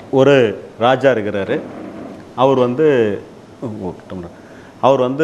ஒரு ராஜா இருக்கிறாரு அவர் வந்து ஓ, டம்ளர். அவர் வந்து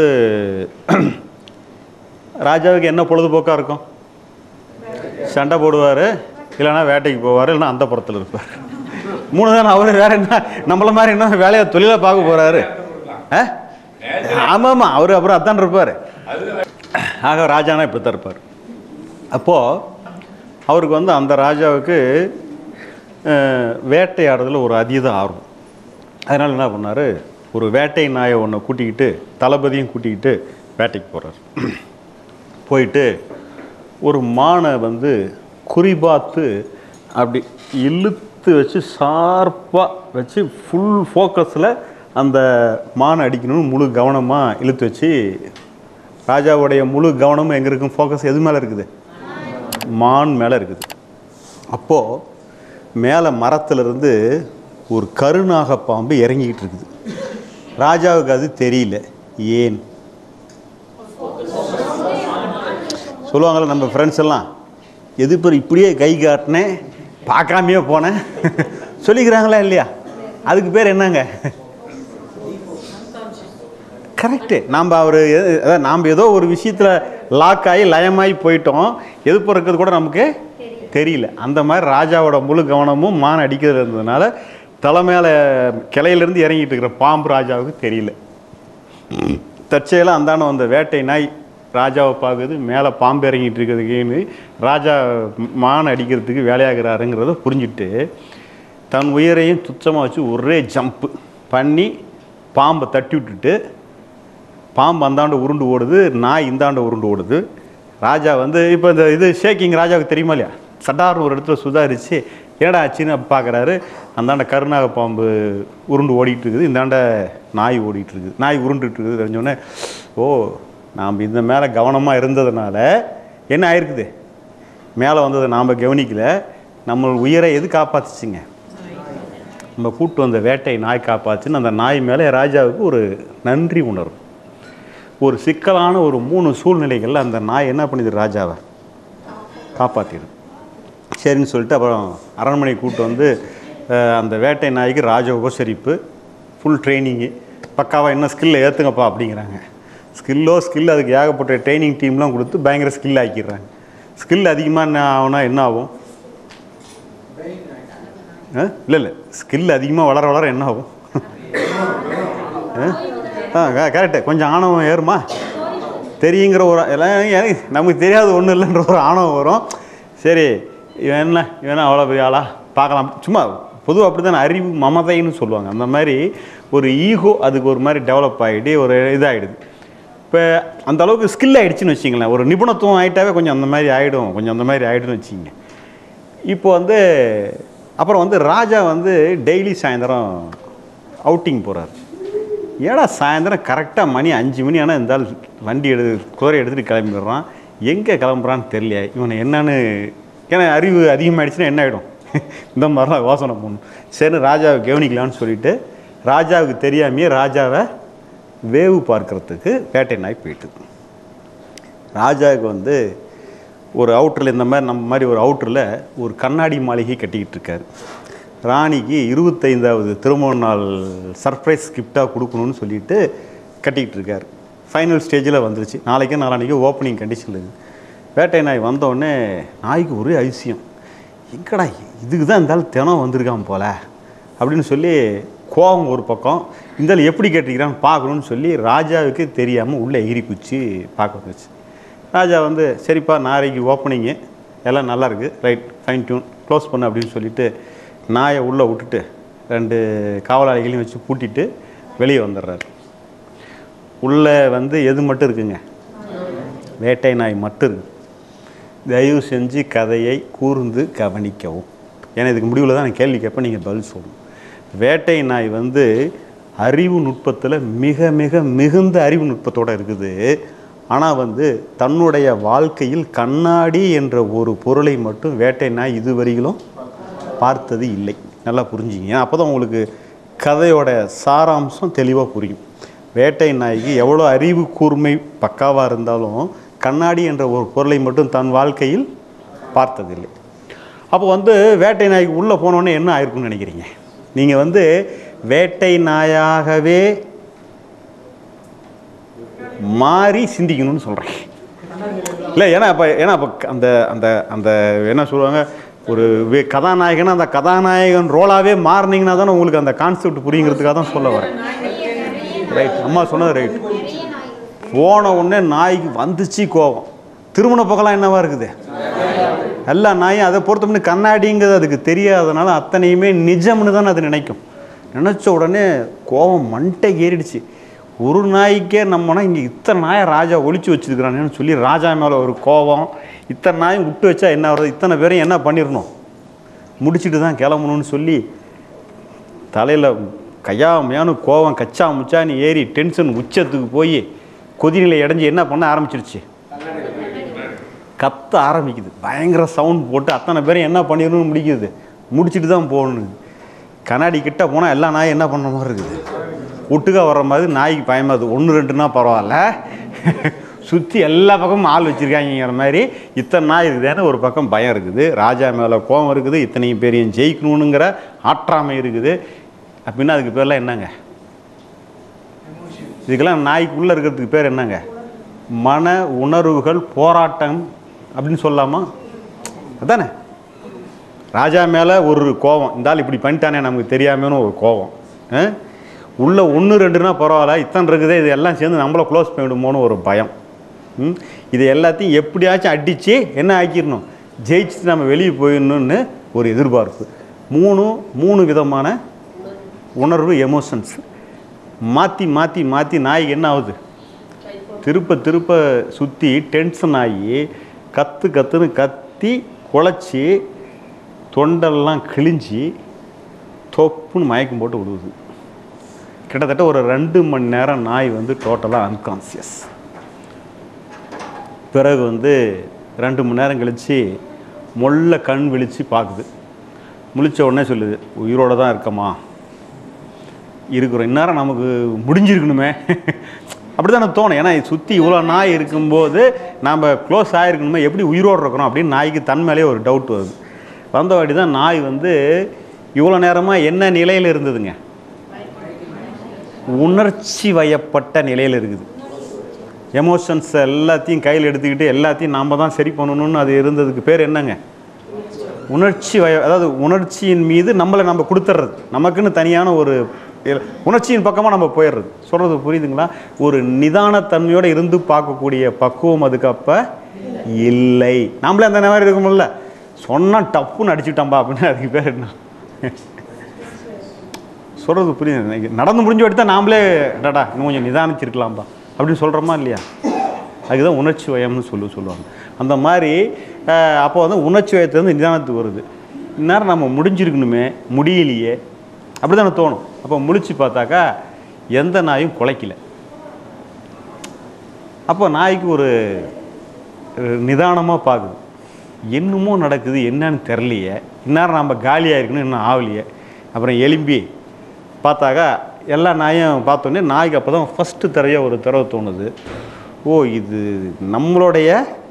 ராஜாவுக்கு என்ன பொழுதுபோக்காக இருக்கும் சண்டை போடுவார் இல்லைன்னா வேட்டைக்கு போவார் இல்லைன்னா அந்த புறத்தில் இருப்பார் மூணு தானே அவர் வேற என்ன நம்மள மாதிரி என்ன வேலையை தொழிலாக பார்க்க போகிறாரு ஆ ஆமாம் ஆமாம் அவர் அப்புறம் அதான் இருப்பார் ஆக ராஜானா இப்படி தான் இருப்பார் அப்போது அவருக்கு வந்து அந்த ராஜாவுக்கு அஹ், வேட்டையாடுறதுல ஒரு அதீத ஆர்வம் அதனால் என்ன பண்ணார் ஒரு வேட்டை நாயை ஒன்று கூட்டிக்கிட்டு தளபதியும் கூட்டிக்கிட்டு வேட்டைக்கு போகிறார் போயிட்டு ஒரு மானை வந்து குறிபார்த்து அப்படி இழுத்து வச்சு ஷார்ப்பாக வச்சு ஃபுல் ஃபோக்கஸில் அந்த மானை அடிக்கணும்னு முழு கவனமாக இழுத்து வச்சு ராஜாவுடைய முழு கவனமும் எங்கே இருக்கும் ஃபோக்கஸ் எது மேலே இருக்குது மான் மேலே இருக்குது அப்போது மேலே மரத்துலேருந்து ஒரு கருநாக பாம்பு இறங்கிக்கிட்டு இருக்குது ராஜாவுக்கு அது தெரியல ஏன் சொல்லுவாங்கள்ல நம்ம ஃப்ரெண்ட்ஸ் எல்லாம் எது பேர் இப்படியே கை காட்டினேன் பார்க்காமையே போனேன் சொல்லிக்கிறாங்களா இல்லையா அதுக்கு பேர் என்னங்க கரெக்டு நாம் அவர் அதான் நாம் ஏதோ ஒரு விஷயத்தில் லாக் ஆகி லயமாகி போயிட்டோம் எது பிறக்கிறது கூட நமக்கு தெரியல அந்த மாதிரி ராஜாவோட முழு கவனமும் மான் அடிக்கிறது இருந்ததுனால தலை மேலே கிளையிலேருந்து இறங்கிட்டு இருக்கிற பாம்பு ராஜாவுக்கு தெரியல தற்செயலாக அந்தாண்ட வந்த வேட்டை நாய் ராஜாவை பார்க்குது மேலே பாம்பு இறங்கிட்டு இருக்கிறதுக்குன்னு ராஜா மான் அடிக்கிறதுக்கு வேலையாகிறாருங்கிறத புரிஞ்சுட்டு தன் உயிரையும் துச்சமாக வச்சு ஒரே ஜம்ப்பு பண்ணி பாம்பை தட்டி விட்டுட்டு பாம்பு அந்தாண்ட உருண்டு ஓடுது நாய் இந்தாண்ட உருண்டு ஓடுது ராஜா வந்து இப்போ இந்த இது ஷேக்கிங் ராஜாவுக்கு தெரியுமா இல்லையா சட்டார்னு ஒரு இடத்துல சுதாரித்து ஏடா ஆச்சுன்னு பார்க்குறாரு அந்தாண்ட கருநாக பாம்பு உருண்டு ஓடிட்டு இருக்குது இந்தாண்ட நாய் ஓடிட்டு இருக்குது நாய் உருண்டுட்டு இருக்குது தெரிஞ்சோடனே ஓ நாம் இந்த மேலே கவனமாக இருந்ததுனால என்ன ஆயிருக்குது மேலே வந்ததை நாம் கவனிக்கல நம்ம உயிரை எது காப்பாத்துச்சுங்க நம்ம கூட்டு வந்த வேட்டை நாய் காப்பாச்சுன்னு அந்த நாய் மேலே ராஜாவுக்கு ஒரு நன்றி உணர்வு ஒரு சிக்கலான ஒரு மூணு சூழ்நிலைகளில் அந்த நாய் என்ன பண்ணுது ராஜாவை காப்பாற்றிடுது சரின்னு சொல்லிட்டு அப்புறம் அரண்மனை கூட்டு வந்து அஹ், அந்த வேட்டை நாய்க்கு ராஜ உபசரிப்பு ஃபுல் ட்ரைனிங்கு பக்காவாக என்ன ஸ்கில்லை ஏற்றுங்கப்பா அப்படிங்கிறாங்க ஸ்கில்லோ ஸ்கில் அதுக்கு ஏகப்பட்ட ட்ரைனிங் டீம்லாம் கொடுத்து பயங்கர ஸ்கில் ஆக்கிடுறாங்க ஸ்கில் அதிகமாக என்ன ஆகும்னா என்ன ஆகும் இல்லை இல்லை ஸ்கில் அதிகமாக வளர வளர என்ன ஆகும் ஆ கரெக்டு கொஞ்சம் ஆணவம் ஏறுமா தெரியுங்கிற ஒரு எல்லாம் எனக்கு நமக்கு தெரியாத ஒன்றும் இல்லைன்ற ஒரு ஆணவம் வரும் சரி இவன் என்ன இவன் அவ்வளோ பெரிய ஆளா பார்க்கலாம் சும்மா பொதுவாக அப்படி தானே அறிவு மமதைன்னு சொல்லுவாங்க அந்த மாதிரி ஒரு ஈகோ அதுக்கு ஒரு மாதிரி டெவலப் ஆகிட்டு ஒரு இதாகிடுது இப்போ அந்த அளவுக்கு ஸ்கில் ஆகிடுச்சின்னு வச்சிங்களேன் ஒரு நிபுணத்துவம் ஆகிட்டாவே கொஞ்சம் அந்த மாதிரி ஆகிடும் கொஞ்சம் அந்த மாதிரி ஆகிடும்னு வச்சிங்க இப்போ வந்து அப்புறம் வந்து ராஜா வந்து டெய்லி சாயந்தரம் அவுட்டிங் போகிறார் ஏடா சாயந்தரம் கரெக்டாக மணி அஞ்சு மணி ஆனால் இருந்தால் வண்டி எடு குதிரை எடுத்துகிட்டு கிளம்பிடுறான் எங்கே கிளம்புறான்னு தெரியல இவனை என்னன்னு ஏன்னா அறிவு அதிகமாகிடுச்சுன்னா என்ன ஆகிடும் இந்த மாதிரிலாம் யோசனை பண்ணணும் சரி ராஜாவை கவனிக்கலான்னு சொல்லிட்டு ராஜாவுக்கு தெரியாமையே ராஜாவை வேவு பார்க்கறதுக்கு வேட்டை நாய் போயிட்டு ராஜாவுக்கு வந்து ஒரு அவுட்டரில் இந்த மாதிரி நம்ம மாதிரி ஒரு அவுட்டரில் ஒரு கண்ணாடி மாளிகை கட்டிக்கிட்டு இருக்காரு ராணிக்கு இருபத்தைந்தாவது திருமண நாள் சர்ப்ரைஸ் கிஃப்டாக கொடுக்கணும்னு சொல்லிட்டு கட்டிக்கிட்டு இருக்காரு ஃபைனல் ஸ்டேஜில் வந்துருச்சு நாளைக்கு நாளானிக்கு ஓப்பனிங் கண்டிஷனில் இருக்குது வேட்டை நாய் வந்தோடனே நாய்க்கு ஒரே அதிசயம் எங்கடா இதுக்கு தான் இருந்தாலும் தினம் வந்திருக்கான் போல அப்படின்னு சொல்லி கோபம் ஒரு பக்கம் இருந்தாலும் எப்படி கேட்டிருக்கிறான்னு பார்க்கணும்னு சொல்லி ராஜாவுக்கு தெரியாமல் உள்ளே எகிரி குச்சி பார்க்க வந்துச்சு ராஜா வந்து சரிப்பா நாளைக்கு ஓப்பனிங்கு எல்லாம் நல்லா இருக்கு ரைட் ஃபைன் டியூன் க்ளோஸ் பண்ணு அப்படின்னு சொல்லிட்டு நாயை உள்ளே விட்டுட்டு ரெண்டு காவலாளிகளையும் வச்சு பூட்டிட்டு வெளியே வந்துடுறாரு உள்ளே வந்து எது மட்டும் இருக்குங்க வேட்டை நாய் மட்டும் இருக்கு தயவு செஞ்சு கதையை கூர்ந்து கவனிக்கவும் ஏன்னா இதுக்கு முடிவில் தான் நான் கேள்வி கேட்பேன் நீங்கள் பதில் சொல்லணும் வேட்டை நாய் வந்து அறிவு நுட்பத்தில் மிக மிக மிகுந்த அறிவு நுட்பத்தோடு இருக்குது ஆனால் வந்து தன்னுடைய வாழ்க்கையில் கண்ணாடி என்ற ஒரு பொருளை மட்டும் வேட்டை நாய் இதுவரையிலும் பார்த்தது இல்லை நல்லா புரிஞ்சுங்க ஏன்னா அப்போ தான் உங்களுக்கு கதையோட சாராம்சம் தெளிவாக புரியும் வேட்டை நாய்க்கு எவ்வளோ அறிவு கூர்மை பக்காவாக இருந்தாலும் கண்ணாடி என்ற ஒரு பொருளை மட்டும் தன் வாழ்க்கையில் பார்த்ததில்லை அப்போ வந்து வேட்டை நாய்க்கு உள்ளே போனோடனே என்ன ஆயிருக்கும்னு நினைக்கிறீங்க நீங்கள் வந்து வேட்டை நாயாகவே மாறி சிந்திக்கணும்னு சொல்கிறேன் இல்லை ஏன்னா இப்போ ஏன்னா இப்போ அந்த அந்த அந்த என்ன சொல்லுவாங்க ஒரு வே- கதாநாயகன் அந்த கதாநாயகன் ரோலாகவே மாறினீங்கன்னா தானே உங்களுக்கு அந்த கான்செப்ட் புரியுங்கிறதுக்காக தான் சொல்ல வரேன் ரைட் அம்மா சொன்னது ரைட் போன உடனே நாய்க்கு வந்துச்சு கோவம் திருமண பக்கம் என்னவா இருக்குது எல்லா நாயும் அதை பொறுத்தமனு கண்ணாடிங்கிறது அதுக்கு தெரியாதனால அத்தனையுமே நிஜம்னு தானே அது நினைக்கும் நினச்ச உடனே கோவம் மண்டை ஏறிடுச்சு ஒரு நாய்க்கே நம்மனா இங்கே இத்தனை நாயை ராஜா ஒளிச்சு வச்சிருக்கிறானேன்னு சொல்லி ராஜா மேலே ஒரு கோவம் இத்தனை நாயும் விட்டு வச்சா என்ன வருது இத்தனை பேரையும் என்ன பண்ணிடணும் முடிச்சிட்டு தான் கிளம்பணும்னு சொல்லி தலையில் கையாமையான கோவம் கச்சா முச்சான்னு ஏறி டென்ஷன் உச்சத்துக்கு போய் கொதிநிலை அடைஞ்சு என்ன பண்ண ஆரம்பிச்சிருச்சு கத்த ஆரம்பிக்குது பயங்கர சவுண்ட் போட்டு அத்தனை பேரும் என்ன பண்ணிடணும்னு முடிக்குது முடிச்சிட்டு தான் போகணும் கண்ணாடி கிட்ட போனால் எல்லா நாயும் என்ன பண்ண மாதிரி இருக்குது ஒட்டுக்கா வர்ற மாதிரி நாய்க்கு பயமாது ஒன்று ரெண்டுனா பரவாயில்ல சுற்றி எல்லா பக்கமும் ஆள் வச்சுருக்காங்கிற மாதிரி இத்தனை நாய் இருக்குதுன்னு ஒரு பக்கம் பயம் இருக்குது ராஜா மேலே கோபம் இருக்குது இத்தனையும் பேரையும் ஜெயிக்கணுங்கிற ஆற்றாமை இருக்குது அப்படின்னா அதுக்கு பேர்லாம் என்னங்க இதுக்கெல்லாம் நாய்க்குள்ளே இருக்கிறதுக்கு பேர் என்னங்க மன உணர்வுகள் போராட்டம் அப்படின்னு சொல்லலாமா அதானே ராஜா மேலே ஒரு கோவம் இந்த ஆள் இப்படி பண்ணிட்டானே நமக்கு தெரியாமன்னு ஒரு கோவம் ஆ? உள்ள ஒன்று ரெண்டுனா பரவாயில்ல இத்தனை இருக்குதே இது எல்லாம் சேர்ந்து நம்மளை க்ளோஸ் பண்ணிவிடுமோன்னு ஒரு பயம் ம்? இது எல்லாத்தையும் எப்படியாச்சும் அடித்து என்ன ஆக்கிடணும் ஜெயிச்சுட்டு நம்ம வெளியே போயிடணும்னு ஒரு எதிர்பார்ப்பு மூணு மூணு விதமான உணர்வு எமோஷன்ஸ் மாற்றி மாற்றி மாற்றி நாய்க்கு என்ன ஆகுது திருப்ப திருப்ப சுற்றி டென்ஷன் ஆகி கத்து கத்துன்னு கத்தி குழச்சி தொண்டெல்லாம் கிழிஞ்சி தொப்புன்னு மயக்கம் போட்டு விடுவுது கிட்டத்தட்ட ஒரு ரெண்டு மணி நேரம் நாய் வந்து டோட்டலாக அன்கான்சியஸ் பிறகு வந்து ரெண்டு மணி நேரம் கழித்து மொல்ல கண் விழித்து பார்க்குது முழிச்ச உடனே சொல்லுது உயிரோட தான் இருக்கமா இருக்கிறோம் இந்நேரம் நமக்கு முடிஞ்சிருக்கணுமே அப்படி தானே தோணும் ஏன்னா சுற்றி இவ்வளோ நாய் இருக்கும்போது நாம் க்ளோஸ் ஆகிருக்கணுமே எப்படி உயிரோடு இருக்கிறோம் அப்படின்னு நாய்க்கு தன் மேலே ஒரு டவுட் வருது வந்தவாடி தான் நாய் வந்து இவ்வளோ நேரமாக என்ன நிலையில் இருந்ததுங்க உணர்ச்சி வயப்பட்ட நிலையில் இருக்குது எமோஷன்ஸ் எல்லாத்தையும் கையில் எடுத்துக்கிட்டு எல்லாத்தையும் நாம் தான் சரி பண்ணணும்னு அது இருந்ததுக்கு பேர் என்னங்க உணர்ச்சி வய அதாவது உணர்ச்சியின் மீது நம்மளை நம்ம கொடுத்துட்றது நமக்குன்னு தனியான ஒரு இல- உணர்ச்சியின் பக்கமாக நம்ம போயிடுறது சொல்கிறது புரியுதுங்களா ஒரு நிதானத்தன்மையோடு இருந்து பார்க்கக்கூடிய பக்குவம் அதுக்கு அப்போ இல்லை நம்மளே அந்த மாதிரி இருக்கும்ல சொன்னால் டப்புன்னு அடிச்சுட்டோம்பா அப்படின்னு அதுக்கு பேர் என்ன சொல்கிறது புரியுது எனக்கு நடந்து முடிஞ்ச வாட்டி தான் நாமளே டாடா இன்னும் கொஞ்சம் நிதானிச்சிருக்கலாம்பா அப்படின்னு சொல்கிறோமா இல்லையா அதுதான் உணர்ச்சி வயம்னு சொல்லு சொல்லுவாங்க அந்த மாதிரி அஹ், அப்போ வந்து உணர்ச்சி வயத்துலேருந்து நிதானத்துக்கு வருது இந்நேரம் நம்ம முடிஞ்சிருக்கணுமே முடியலையே அப்படி தானே தோணும் அப்போ முழிச்சு பார்த்தாக்கா எந்த நாயும் குலைக்கல அப்போ நாய்க்கு ஒரு நிதானமாக பார்க்குது என்னமோ நடக்குது என்னன்னு தெரிலையே இந்நேரம் நம்ம காலியாக இருக்கணும் இன்னும் ஆகலையே அப்புறம் எலும்பி பார்த்தாக்கா எல்லா நாயும் பார்த்தோன்னே நாய்க்கு அப்போ தான் ஃபஸ்ட்டு தரைய ஒரு தடவை தோணுது ஓ இது நம்மளுடைய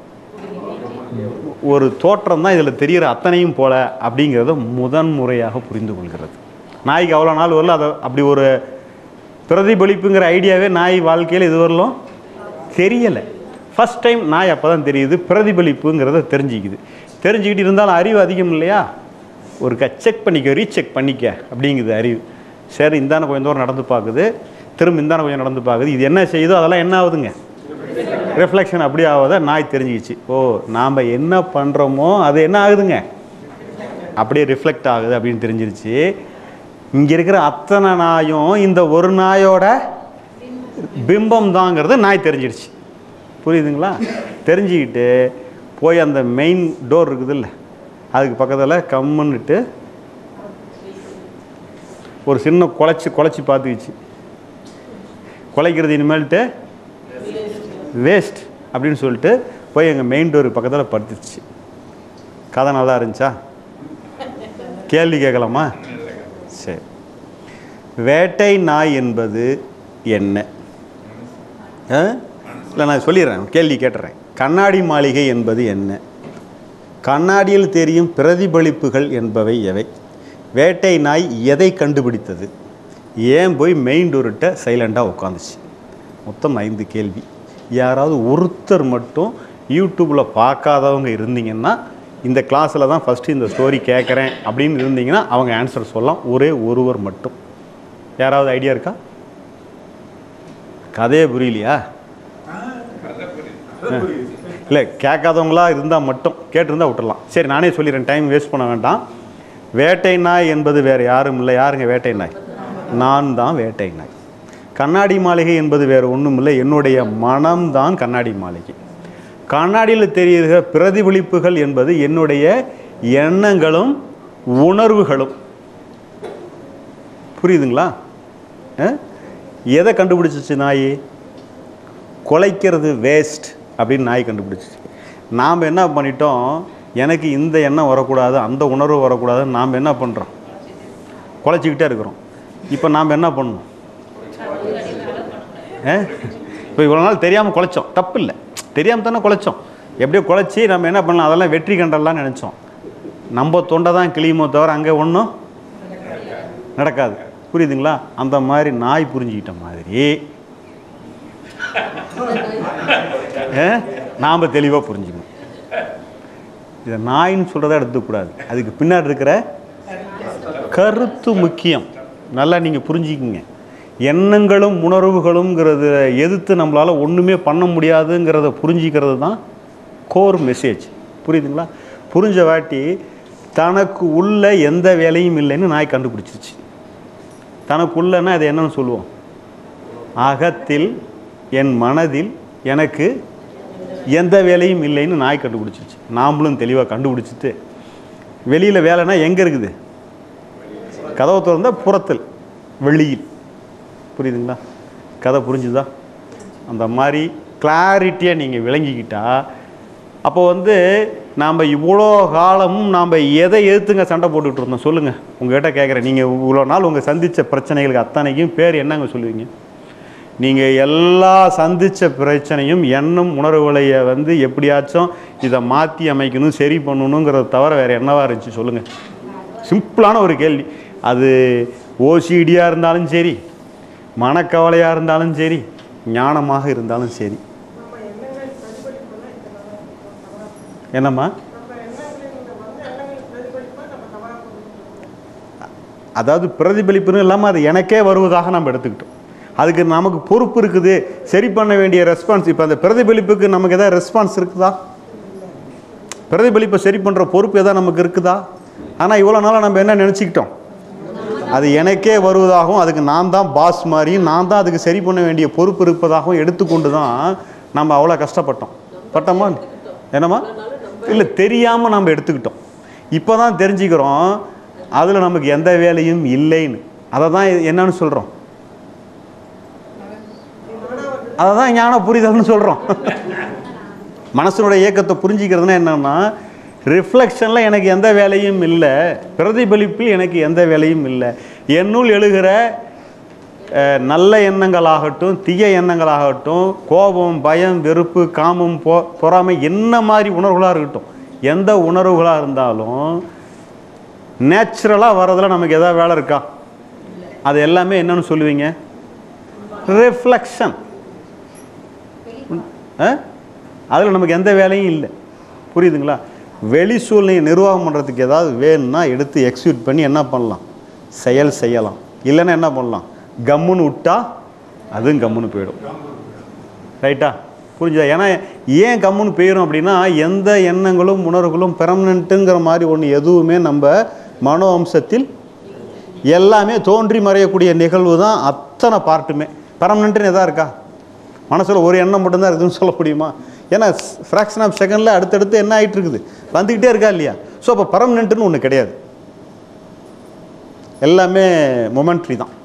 ஒரு தோற்றம் தான் இதில் தெரிகிற அத்தனையும் போல அப்படிங்கிறத முதன் முறையாக புரிந்து கொள்கிறது நாய்க்கு அவ்வளோ நாள் வரல அதை அப்படி ஒரு பிரதிபலிப்புங்கிற ஐடியாவே நாய் வாழ்க்கையில் இது வரலும் தெரியலை ஃபஸ்ட் டைம் நாய் அப்போ தான் தெரியுது பிரதிபலிப்புங்கிறத தெரிஞ்சுக்குது தெரிஞ்சுக்கிட்டு இருந்தாலும் அறிவு அதிகம் இல்லையா ஒரு க செக் பண்ணிக்க ரீசெக் பண்ணிக்க அப்படிங்குது அறிவு சரி இந்தான கொஞ்சம் தூரம் நடந்து பார்க்குது திரும்ப இந்தான கொஞ்சம் நடந்து பார்க்குது இது என்ன செய்யுதோ அதெல்லாம் என்ன ஆகுதுங்க ரிஃப்ளெக்ஷன் அப்படி ஆகாத நாய் தெரிஞ்சுக்கிச்சு ஓ நாம் என்ன பண்ணுறோமோ அது என்ன ஆகுதுங்க அப்படியே ரிஃப்ளெக்ட் ஆகுது அப்படின்னு தெரிஞ்சிருச்சு இங்கே இருக்கிற அத்தனை நாயும் இந்த ஒரு நாயோட பிம்பம் தாங்கிறது நாய் தெரிஞ்சிருச்சு புரியுதுங்களா தெரிஞ்சுக்கிட்டு போய் அந்த மெயின் டோர் இருக்குதுல்ல அதுக்கு பக்கத்தில் கம்முன்னுட்டு ஒரு சின்ன குலைச்சி குலைச்சி பார்த்துக்கிச்சு குலைக்கிறது இனிமேல்ட்டு வேஸ்ட் அப்படின்னு சொல்லிட்டு போய் எங்கள் மெயின் டோர் பக்கத்தில் படுத்துச்சு கதை நல்லா இருந்துச்சா கேள்வி கேட்கலாமா சரி வேட்டை நாய் என்பது என்ன ஆ? இல்லை நான் சொல்லிடுறேன் கேள்வி கேட்டுறேன் கண்ணாடி மாளிகை என்பது என்ன கண்ணாடியில் தெரியும் பிரதிபலிப்புகள் என்பவை எவை வேட்டை நாய் எதை கண்டுபிடித்தது ஏன் போய் மெயின் டோர்கிட்ட சைலண்டாக உட்காந்துச்சு மொத்தம் ஐந்து கேள்வி யாராவது ஒருத்தர் மட்டும் யூடியூப்பில் பார்க்காதவங்க இருந்தீங்கன்னா இந்த கிளாஸில் தான் ஃபஸ்ட்டு இந்த ஸ்டோரி கேட்குறேன் அப்படின்னு இருந்தீங்கன்னா அவங்க ஆன்சர் சொல்லலாம் ஒரே ஒருவர் மட்டும் யாராவது ஐடியா இருக்கா கதையே புரியலையா இல்லை கேட்காதவங்களா இருந்தால் மட்டும் கேட்டிருந்தா விட்டுறலாம் சரி நானே சொல்லிடுறேன் டைம் வேஸ்ட் பண்ண வேண்டாம் வேட்டை நாய் என்பது வேறு யாரும் இல்லை யாருங்க வேட்டை நாய் நான் தான் வேட்டை நாய் கண்ணாடி மாளிகை என்பது வேறு ஒன்றும் இல்லை என்னுடைய மனம்தான் கண்ணாடி மாளிகை கண்ணாடியில் தெரிகிற பிரதிபலிப்புகள் என்பது என்னுடைய எண்ணங்களும் உணர்வுகளும் புரியுதுங்களா அஹ்? எதை கண்டுபிடிச்சிச்சு நாய் குலைக்கிறது வேஸ்ட் அப்படின்னு நாய் கண்டுபிடிச்சிச்சு நாம் என்ன பண்ணிட்டோம் எனக்கு இந்த எண்ணம் வரக்கூடாது அந்த உணர்வு வரக்கூடாதுன்னு நாம் என்ன பண்ணுறோம் குலைச்சிக்கிட்டே இருக்கிறோம் இப்போ நாம் என்ன பண்ணணும் இப்போ இவ்வளோ நாள் தெரியாமல் குலைச்சோம் தப்பு இல்லை தெரியாமல் தானே குலைச்சோம் எப்படியோ குலைச்சி நம்ம என்ன பண்ணலாம் அதெல்லாம் வெற்றி கண்டெல்லாம் நினச்சோம் நம்ம தொண்டை தான் கிளியுமோ தவிர அங்கே ஒன்றும் நடக்காது புரியுதுங்களா அந்த மாதிரி நாய் புரிஞ்சுக்கிட்ட மாதிரி நாம் தெளிவாக புரிஞ்சுக்கணும் இதை நாயின்னு சொல்கிறத எடுத்துக்கூடாது அதுக்கு பின்னாடி இருக்கிற கருத்து முக்கியம் நல்லா நீங்கள் புரிஞ்சுக்கிங்க எண்ணங்களும் உணர்வுகளுங்கிறத எதிர்த்து நம்மளால் ஒன்றுமே பண்ண முடியாதுங்கிறத புரிஞ்சிக்கிறது தான் கோர் மெசேஜ் புரியுதுங்களா புரிஞ்ச வாட்டி தனக்கு உள்ள எந்த வேலையும் இல்லைன்னு நாய் கண்டுபிடிச்சிருச்சு தனக்குள்ளன்னா அது என்னன்னு சொல்லுவோம் அகத்தில் என் மனதில் எனக்கு எந்த வேலையும் இல்லைன்னு நாய் கண்டுபிடிச்சிருச்சு நாமளும் தெளிவாக கண்டுபிடிச்சிட்டு வெளியில் வேலைன்னா எங்கே இருக்குது கதவை திறந்தா புறத்தில் வெளியில் புரியுதுங்களா கதை புரிஞ்சுதா அந்த மாதிரி கிளாரிட்டியாக நீங்கள் விளங்கிக்கிட்டா அப்போ வந்து நாம் இவ்வளோ காலமும் நாம் எதை எதிர்த்துங்க சண்டை போட்டுக்கிட்டு இருந்தோம் சொல்லுங்கள் உங்கள்கிட்ட கேட்குறேன் நீங்கள் இவ்வளோ நாள் உங்கள் சந்தித்த பிரச்சனைகளுக்கு அத்தனைக்கும் பேர் என்னங்க சொல்லுவீங்க நீங்கள் எல்லா சந்தித்த பிரச்சனையும் எண்ணம் உணர்வுகளைய வந்து எப்படியாச்சும் இதை மாற்றி அமைக்கணும் சரி பண்ணணுங்கிறத தவிர வேறு என்னவா இருந்துச்சு சொல்லுங்கள் சிம்பிளான ஒரு கேள்வி அது ஓசிடியாக இருந்தாலும் சரி மனக்கவலையாக இருந்தாலும் சரி ஞானமாக இருந்தாலும் சரி என்னம்மா அதாவது பிரதிபலிப்புன்னு இல்லாமல் அது எனக்கே வருவதாக நம்ம எடுத்துக்கிட்டோம் அதுக்கு நமக்கு பொறுப்பு இருக்குது சரி பண்ண வேண்டிய ரெஸ்பான்ஸ் இப்போ அந்த பிரதிபலிப்புக்கு நமக்கு எதாவது ரெஸ்பான்ஸ் இருக்குதா பிரதிபலிப்பை சரி பண்ணுற பொறுப்பு எதாவது நமக்கு இருக்குதா ஆனால் இவ்வளோ நாளாக நம்ம என்ன நினச்சிக்கிட்டோம் அது எனக்கே வருவதாகவும் அதுக்கு நான் தான் பாஸ் மாதிரியும் நான் தான் அதுக்கு சரி பண்ண வேண்டிய பொறுப்பு இருப்பதாகவும் எடுத்துக்கொண்டு தான் நம்ம அவ்வளோ கஷ்டப்பட்டோம் பட்டோமா என்னம்மா இல்லை தெரியாமல் நம்ம எடுத்துக்கிட்டோம் இப்போ தான் தெரிஞ்சுக்கிறோம் அதில் நமக்கு எந்த வேலையும் இல்லைன்னு அதை தான் என்னன்னு சொல்கிறோம் அதை தான் ஞான புரிதல்னு சொல்கிறோம் மனசனுடைய இயக்கத்தை புரிஞ்சிக்கிறதுனா என்னன்னா ரிஃப்ளெக்ஷனில் எனக்கு எந்த வேலையும் இல்லை பிரதிபலிப்பில் எனக்கு எந்த வேலையும் இல்லை என்னுள் எழுகிற அஹ், நல்ல எண்ணங்களாகட்டும் தீய எண்ணங்களாகட்டும் கோபம் பயம் வெறுப்பு காமம் பொ பொறாமை என்ன மாதிரி உணர்வுகளாக இருக்கட்டும் எந்த உணர்வுகளாக இருந்தாலும் நேச்சுரலாக வர்றதுல நமக்கு எதாவது வேலை இருக்கா அது எல்லாமே என்னன்னு சொல்லுவீங்க ரிஃப்ளெக்ஷன் அதில் நமக்கு எந்த வேலையும் இல்லை புரியுதுங்களா வெளி சூழ்நிலையை நிர்வாகம் பண்ணுறதுக்கு ஏதாவது வேணும்னா எடுத்து எக்ஸிக்யூட் பண்ணி என்ன பண்ணலாம் செயல் செய்யலாம் இல்லைன்னா என்ன பண்ணலாம் கம்முன்னு விட்டா அதுவும் கம்முன்னு போயிடும் ரைட்டா புரிஞ்சுதா ஏன்னா ஏன் கம்முன்னு போயிடும் அப்படின்னா எந்த எண்ணங்களும் உணர்வுகளும் பெர்மனண்ட்டுங்கிற மாதிரி ஒன்று எதுவுமே நம்ம மனோ அம்சத்தில் எல்லாமே தோன்றி மறையக்கூடிய நிகழ்வு தான் அத்தனை பார்ட்டுமே பெர்மனண்ட்டுன்னு எதா இருக்கா மனசில் ஒரு எண்ணம் மட்டும்தான் இருக்குதுன்னு சொல்ல முடியுமா ஏன்னா ஃப்ராக்ஷன் ஆஃப் செகண்டில் அடுத்தடுத்து என்ன ஆகிட்டு இருக்குது வந்துக்கிட்டே இருக்கா இல்லையா ஸோ அப்போ பர்மனெண்ட்டுன்னு ஒன்று கிடையாது எல்லாமே மொமெண்ட்ரி தான்